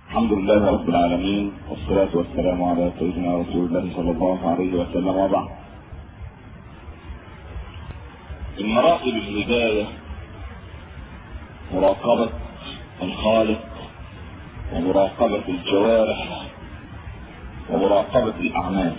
الحمد لله رب العالمين والصلاة والسلام على سيدنا رسول الله صلى الله عليه وسلم وبعد من مراتب الهداية مراقبة الخالق ومراقبة الجوارح ومراقبة الأعمال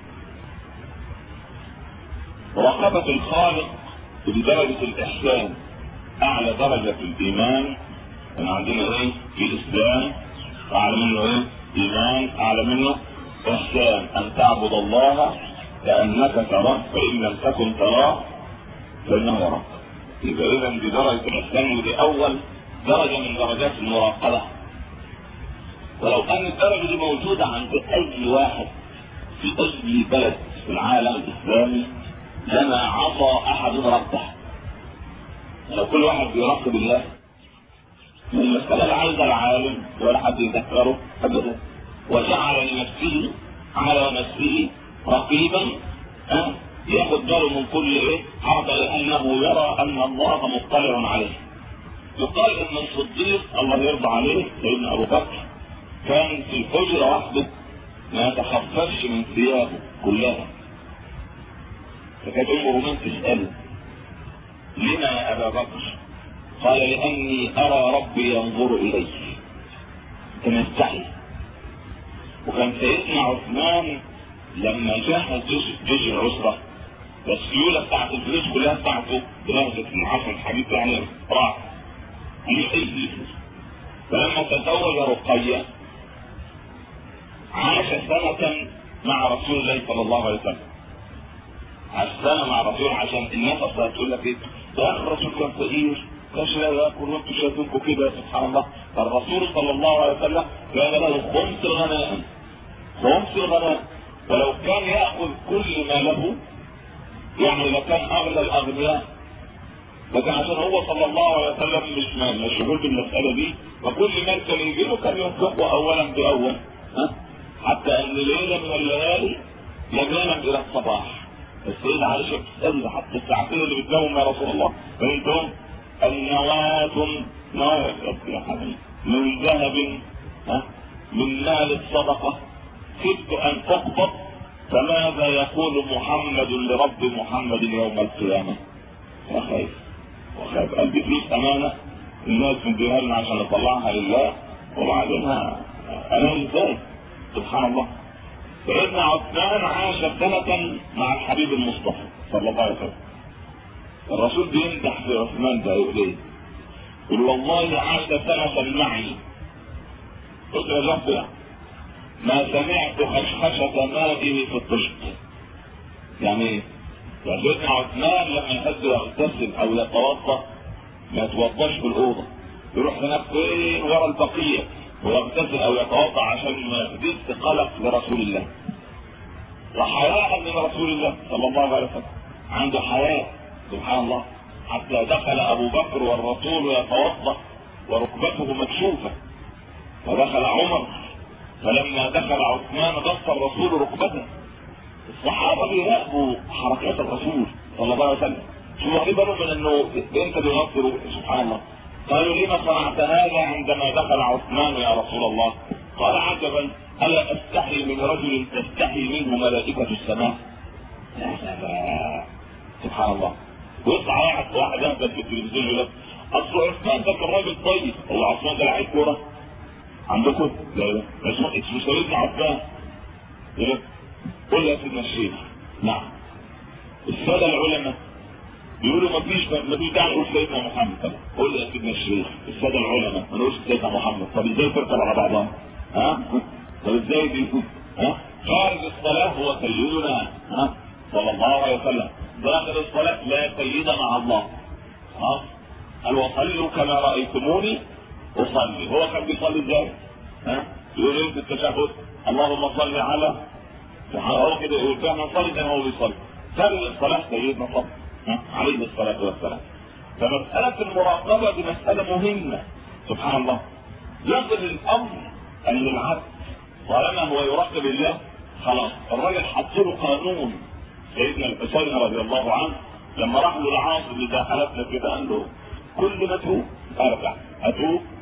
مراقبة الخالق بدرجة الإحسان أعلى درجة في الإيمان كان عندنا إيه؟ في الإسلام أعلى منه إيه؟ إيمان أعلى منه إحسان أن تعبد الله كأنك تراه فإن لم تكن تراه فإنه يراك يبقى إذا دي درجة الإحسان ودي أول درجة من درجات المراقبة ولو كان الدرجة دي موجودة عند أي واحد في أي بلد في العالم الإسلامي لما عصى أحد ربه لو كل واحد بيراقب الله المسألة لا عايزة العالم ولا حد يذكره أبدا وجعل لنفسه على نفسه رقيبا أه؟ ياخد باله من كل ايه حركة لأنه يرى أن الله مطلع عليه يقال ان الصديق الله يرضى عليه سيدنا ابو بكر كان في الحجرة وحده ما يتخففش من ثيابه كلها فكانت ام رومان تسأله لما يا ابا بكر قال لاني ارى ربي ينظر الي كان يستحي وكان سيدنا عثمان لما جهز جيش العسرة السيولة بتاعت الجيوش كلها بتاعته بلهجة المعاصر الحديث يعني راح لأي فلما تزوج رقية عاش سنة مع رسول الله صلى الله عليه وسلم عاش سنة مع رسول عشان الناس اصلا تقول لك ايه ده الرسول كان فقير كانش لا ياكل وانتم شايفينكم كده سبحان الله فالرسول صلى الله عليه وسلم كان له خمس الغنائم خمس الغنائم ولو كان ياخذ كل ما له يعني لكان اغلى الاغنياء لكن عشان هو صلى الله عليه وسلم مش مشغول بالمساله دي فكل مال كان يجي له كان ينفقه اولا باول ها حتى ان ليله من الليالي لم ينم الى الصباح السيدة عائشة بتسأل حتى الساعتين اللي بتنام يا رسول الله فانتم النواة نواة يا حبيبي من ذهب ها من مال الصدقة خفت ان تقبض فماذا يقول محمد لرب محمد يوم القيامة وخايف وخايف قال دي فلوس امانة الناس مديها لنا عشان نطلعها لله وبعدين انا ازاي سبحان الله سيدنا عثمان عاش سنة مع الحبيب المصطفى صلى الله عليه وسلم الرسول بيمدح في عثمان ده يقول ايه؟ يقول والله عاش سنة معي قلت يا رب ما سمعت خشخشة مائه في الطشت يعني ايه؟ يعني سيدنا عثمان لما يحب يغتسل او يتوضا ما يتوضاش في الاوضه يروح هناك فين ورا البقيه ويغتسل او يتوضا عشان ما يحدث قلق لرسول الله وحياء من رسول الله صلى الله عليه وسلم عنده حياء سبحان الله حتى دخل ابو بكر والرسول يتوضا وركبته مكشوفه فدخل عمر فلما دخل عثمان بص الرسول ركبته الصحابه بيراقبوا حركات الرسول صلى الله عليه وسلم شو واخدين بالهم من انه انت بيغطي سبحان الله قالوا لما صنعت هذا عندما دخل عثمان يا رسول الله قال عجبا الا استحي من رجل تستحي منه ملائكه السماء يا سلام سبحان الله ويطلع واحد واحد يهبل في التلفزيون يقول لك اصل عثمان ده كان راجل طيب هو عثمان ده لعيب كوره عندكم؟ لا لا اسمه اسمه سيدنا عثمان يقول لك قول يا سيدنا الشيخ نعم الساده العلماء بيقولوا ما فيش ما فيش داعي نقول سيدنا محمد قول يا سيدنا الشيخ الساده العلماء ما نقولش سيدنا محمد طب ازاي تركب على بعضها؟ ها؟ طب ازاي دي؟ ها؟ خارج الصلاه هو سيدنا ها؟ صلى الله عليه وسلم داخل الصلاه لا سيد مع الله ها؟ قال وصلوا كما رايتموني اصلي هو كان بيصلي ازاي؟ ها؟ يقول ايه في التشهد؟ اللهم صل على هو كده يقول فاحنا نصلي زي ما هو بيصلي خارج الصلاه سيدنا صلى عليه الصلاة والسلام فمسألة المراقبة دي مسألة مهمة سبحان الله يصل الأمر أن العبد طالما هو يراقب الله خلاص الراجل حط له قانون سيدنا الحسين رضي الله عنه لما راح له العاصم اذا حلفنا كده قال له كل ما تروح ارجع اتوب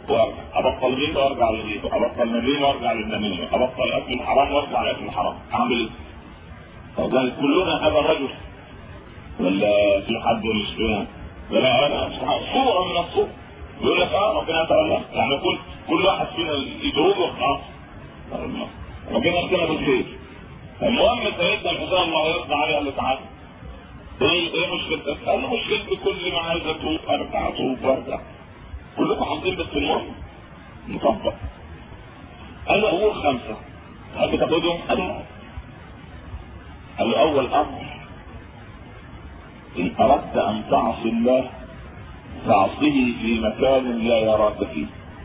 وارجع ابطل غيبه وارجع للغيبه ابطل نميمه وارجع للنميمه ابطل اكل الحرام وارجع لاكل الحرام اعمل ايه؟ فذلك كلنا هذا الرجل ولا في حد مش فيها ولا انا صوره من الصور يقول لك اه ربنا يتولى يعني كل كل واحد فينا يدوب وخلاص ربنا يكتبها بالخير المهم سيدنا الحسين الله يرضى عليه قال له تعالى ايه ايه مشكلتك؟ قال له مشكلتي كل ما عايز اتوب ارجع اتوب وارجع كلكم حافظين بس المهم مطبق قال له امور خمسه تحب تاخدهم؟ قال له قال له اول امر ان اردت ان تعصي الله فاعصه في مكان لا يراك فيه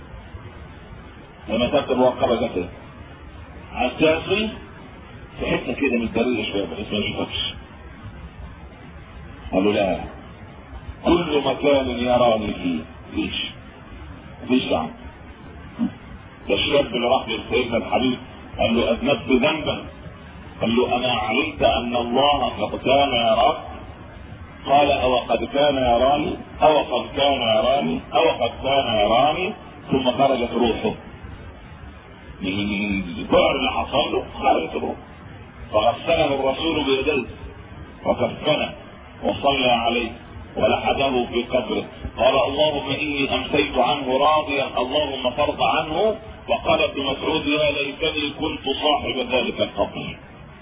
لما تكتب وقبة كده عايز تعصي في حته كده متدرجه شويه بحيث ما يشوفكش قالوا لا كل مكان يراني فيه ليش مفيش دعوه ده الشاب اللي راح لسيدنا الحبيب قال له اذنبت ذنبا قال له انا علمت ان الله قد كان يراك قال او قد كان يراني او قد كان يراني او قد كان يراني ثم خرجت روحه من البعد اللي حصل له خرجت روحه فغسله الرسول بيديه وكفنه وصلى عليه ولحده في قبره قال اللهم اني امسيت عنه راضيا اللهم فرض عنه وقال ابن مسعود يا ليتني كنت صاحب ذلك القبر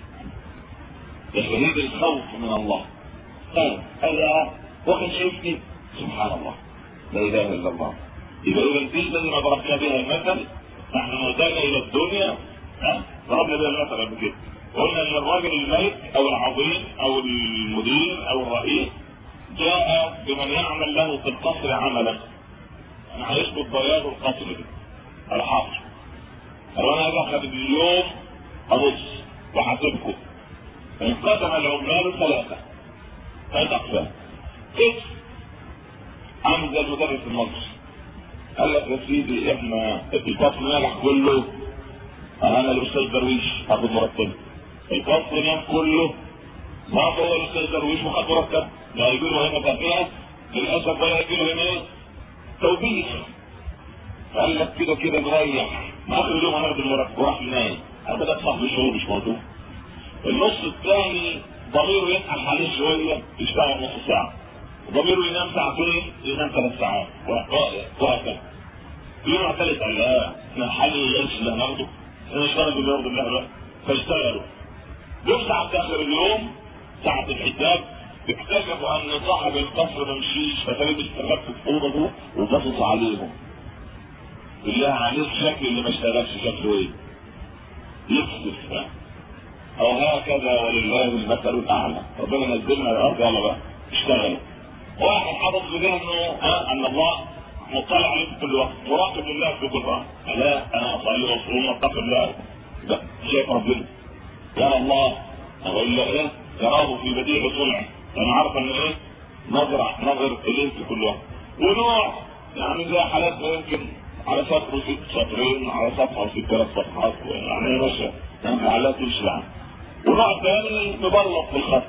شهيد الخوف من الله قال الا وكان شايفني سبحان الله لا اله الا الله يبقى اذا دي الذي ما ضربنا بها المثل نحن نهتم الى الدنيا ها ضربنا بها المثل قبل كده قلنا ان الراجل الملك او العظيم او المدير او الرئيس جاء بمن يعمل له في القصر عملا انا هيثبت بياض القصر ده الحاضر قال انا هاجي اخد اليوم ابص وحاسبكم انقسم العمال ثلاثه ثلاث اقسام قسم عامل زي المدرس المصري قال لك يا سيدي احنا الفصل نجح كله انا الاستاذ درويش هاخد مرتبه الفصل نام كله ما هو الاستاذ درويش وخد مرتب لا يجي له هنا تربيه للاسف ولا يجي له هنا توبيخ قال لك كده كده نريح ما اخر اليوم هناخد المرتب وراح ينام هذا ده صاحب الشغل مش موضوع النص الثاني ضميره يضحك عليه شويه يشتغل نص ساعه ضميره ينام ساعتين ينام ثلاث ساعات وهكذا يوم ثالث قال لا احنا نحل القرش اللي هناخده احنا نشتغل بالارض الله بقى فاشتغلوا يفتح في اخر اليوم ساعة الحساب اكتشفوا ان صاحب القصر ما مشيش فتلاقيه استخبى في اوضته وبصص عليهم بالله عليك شكل اللي ما اشتغلش شكله ايه؟ يكسف او هكذا ولله المثل الاعلى ربنا نزلنا الارض يلا بقى اشتغلوا واحد حاطط في ذهنه ها ان الله مطلع عليه في كل وقت مراقب لله في كل وقت لا انا اصلي واصوم واتقي الله لا شايف ربنا يرى الله اقول له ايه يراه في بديع صنعه انا عارف ان ايه نظر نظر اليه في كل وقت ونوع يعني زي حالات يمكن على سطر ست سطرين على صفحه وست ثلاث صفحات يعني ماشي يعني حالات تمشي يعني ونوع ثاني مبلط في الخط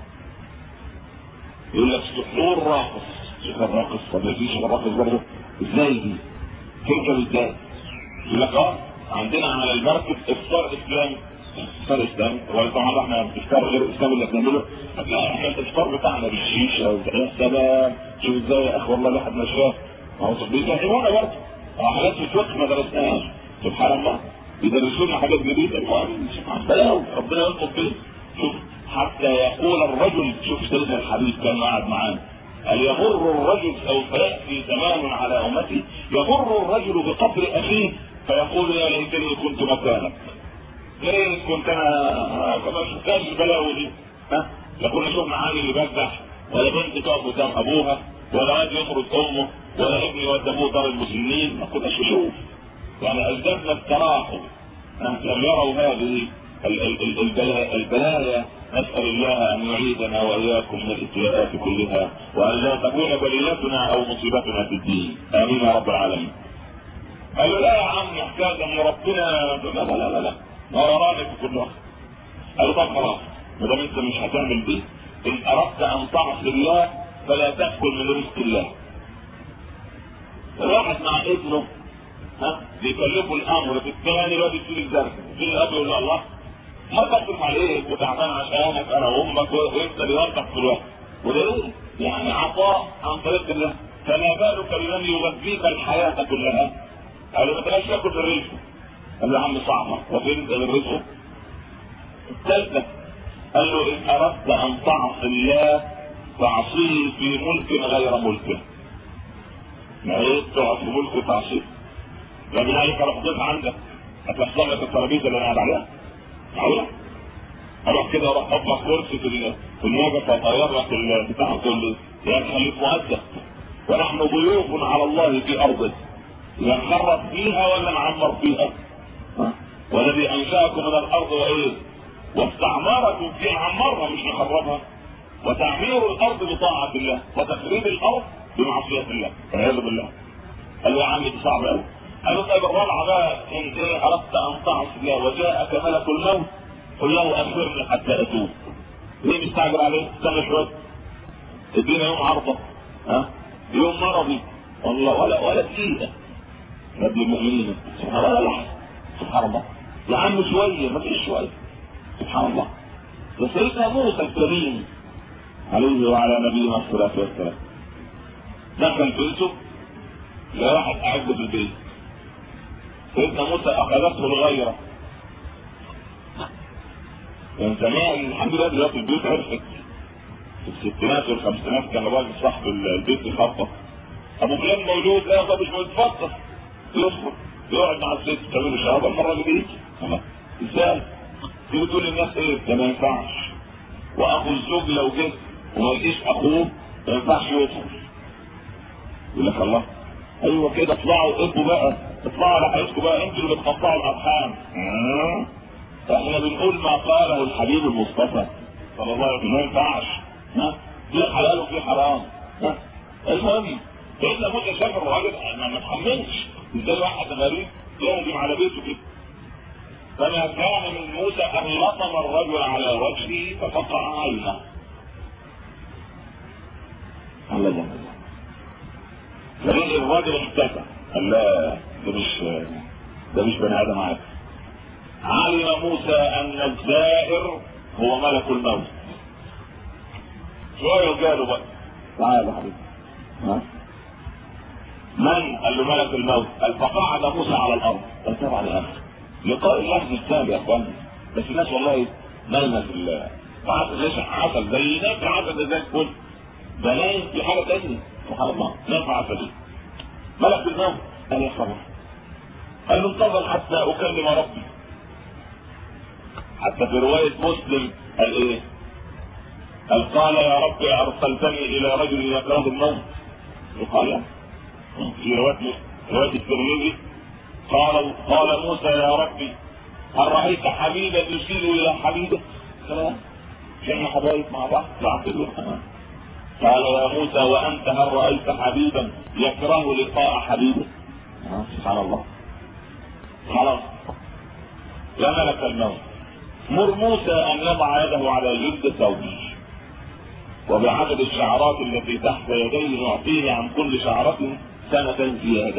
يقول لك سحور راقص شيخ الراقص طب في شيخ الراقص برضه ازاي دي؟ تركب ازاي؟ يقول لك اه عندنا على المركب افطار اسلامي افطار اسلامي ولا طبعا احنا افطار غير الاسلامي اللي بنعمله لا احنا الافطار بتاعنا بالشيشه ويا سلام شوف ازاي يا اخي والله الواحد مش فاهم ما هو بيفهمونا برضه حاجات في الفقه ما درسناهاش سبحان الله بيدرسونا حاجات جديده سبحان الله ربنا يلطف بيه شوف حتى يقول الرجل شوف سيدنا الحبيب كان قاعد معانا هل يمر الرجل سوف ياتي زمان على امتي يمر الرجل بقبر اخيه فيقول يا ليتني كنت مكانك يا ريت كنت انا ما شفتهاش البلاوي دي ها لا كنا شفنا عامل اللي بجح ولا بنت تقف قدام ابوها ولا واد يخرج امه ولا ابن يود ابوه دار المسلمين ما كناش نشوف يعني ازدادنا التراحم لم يروا هذه البلايا نسأل الله أن يعيدنا وإياكم من الابتلاءات كلها وأن لا تكون بليتنا أو مصيبتنا في الدين آمين يا رب العالمين قال له لا يا عم حكاية أن ربنا لا لا لا لا ما ورانا في كل وقت قال له طب خلاص ما دام أنت مش هتعمل دي إن أردت أن تعصي الله فلا تأكل من رزق الله الواحد مع ابنه ها بيكلفوا الامر في الثاني الواد يشيل الزرع في الاب يقول له الله ما تصرف عليك وتعبان عشانك انا وامك وانت بيوضح في الوقت وده ايه؟ يعني عطاء عن طريق الله فما بالك بمن يغذيك الحياه كلها قال له ما تبقاش تاكل في الرزق قال له يا عم صعبه وفين الرزق؟ الثالثه قال له ان اردت ان تعصي الله فاعصيه في ملك غير ملكه ما ايه تقعد في ملك وتعصيه لا بذلك رفضت عندك هتحصل لك الترابيزه اللي انا قاعد عليها معقوله اروح كده اروح اطلع كرسي في في الموجه فاطير لك البتاع تقول لي يا خليك مؤدب ونحن ضيوف على الله في ارضه نخرب فيها ولا نعمر فيها؟ والذي انشاكم من الارض وايه؟ واستعمركم فيها عمرها مش نخربها وتعمير الارض بطاعه الله وتخريب الارض بمعصيه الله والعياذ بالله قال له يا عم دي صعبه قوي قال له طيب الرابعه بقى ان ايه اردت ان تعصي الله وجاءك ملك الموت قل له اخرني حتى اتوب ليه مستعجل عليه؟ استنى شويه ادينا يوم عرضه ها يوم مرضي والله ولا ولا دقيقه يا ابن المؤمنين سبحان الله ولا لحظه سبحان الله يا عم شويه ما فيش شويه سبحان الله ده سيدنا موسى الكريم عليه وعلى نبينا الصلاه والسلام دخل بيته لا واحد قاعد في البيت سيدنا موسى اخذته الغيره كان زمان الحمد لله دلوقتي البيوت عرفت في الستينات والخمسينات كان الراجل صاحب البيت يخطط ابو فلان موجود لا طب مش متفضل يصبر يقعد مع الست تعمل له شهاده المره اللي بيجي ازاي؟ تيجي تقول للناس ايه؟ ده ما ينفعش واخو الزوج لو جه وما يجيش اخوه ما ينفعش يدخل يقول لك الله ايوه كده اطلعوا ابوا بقى اطلعوا على حياتكم بقى انتوا اللي بتقطعوا الارحام احنا بنقول ما قاله الحبيب المصطفى صلى الله عليه وسلم ما ينفعش ها في حلال وفي حرام ها المهم سيدنا موسى شاف الراجل ما تحملش ازاي واحد غريب يهجم على بيته كده فما كان من موسى ان لطم الرجل على وجهه فقطع عينه الله الله فلقي الراجل اختفى قال لا ده مش ده مش بني ادم عادي علم موسى ان الزائر هو ملك الموت شويه قالوا بقى تعالى يا حبيبي ها من قال له ملك الموت قال فقعد موسى على الارض قال طبعا يا اخي لقاء الله مش سهل يا اخوانا بس الناس والله نايمه في الله عسل ليش عسل زي ناس عسل زي الفل ده نايم في حاجه ثانيه سبحان الله نايم عسل ملك الموت قال يا خبر قال له انتظر حتى اكلم ربي حتى في روايه مسلم قال ايه؟ قال قال يا رب ارسلتني الى رجل يكره الموت يقال في روايه روايه الترمذي قال قال موسى يا ربي هل رايت حبيبا يشير الى حبيبه؟ كلام كان حبايب مع بعض يعقلوا قال يا موسى وانت هل رايت حبيبا يكره لقاء حبيبه؟ سبحان الله خلاص يا ملك الموت مر موسى ان يضع يده على جلد ثوبه وبعدد الشعرات التي تحت يديه نعطيه عن كل شعرة سنة زيادة.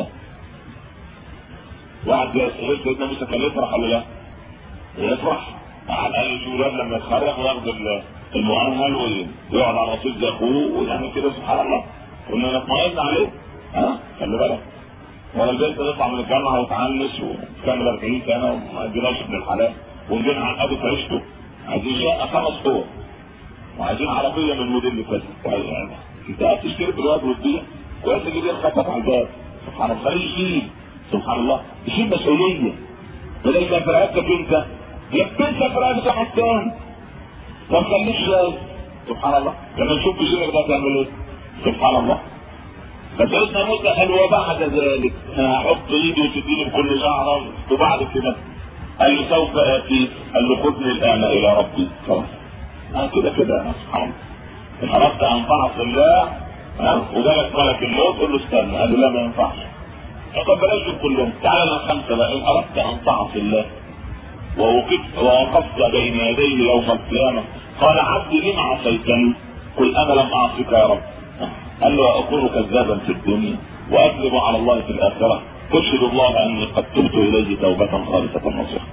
واحد يسأل سيدنا موسى كان يفرح ولا لا؟ يفرح على الاقل الولاد لما يتخرج وياخد المؤهل ويقعد على رصيد اخوه ويعمل كده سبحان الله. كنا نطمئن عليه ها خلي بالك. ولا البنت تطلع من الجامعه وتعنس وتكمل 40 سنه وما اديناش ابن الحلال ونجينا عن ابو عيشته عايزين شقه خمس طور وعايزين عربيه من موديل كذا انت قاعد تشتري بالواد وتبيع كويس اللي بيخبط على الباب سبحان الله خليه يشيل سبحان الله يشيل مسؤوليه بدل ما في رقبتك انت يبتنسى في رقبتك واحد تاني ما تخليش سبحان الله لما نشوف بشيرك ده تعمل ايه؟ سبحان الله فسيدنا موسى قال وبعد ذلك هحط ايدي وتديني بكل شعره وبعد كده قال له سوف اتي قال له خذني الان الى ربي خلاص اه كده كده سبحان الله ان اردت ان تعصي الله ها وجالك ملك الموت قول له استنى قال له لا ما ينفعش طب بلاش دول كلهم تعالى الخمسه بقى ان اردت ان تعصي الله ووقفت ووقفت بين يديه يوم القيامه قال عبدي لم عصيتني قل انا لم اعصك يا رب قال له اكون كذابا في الدنيا واكذب على الله في الاخره اشهد الله اني قد تبت اليه توبه خالصه نصيحه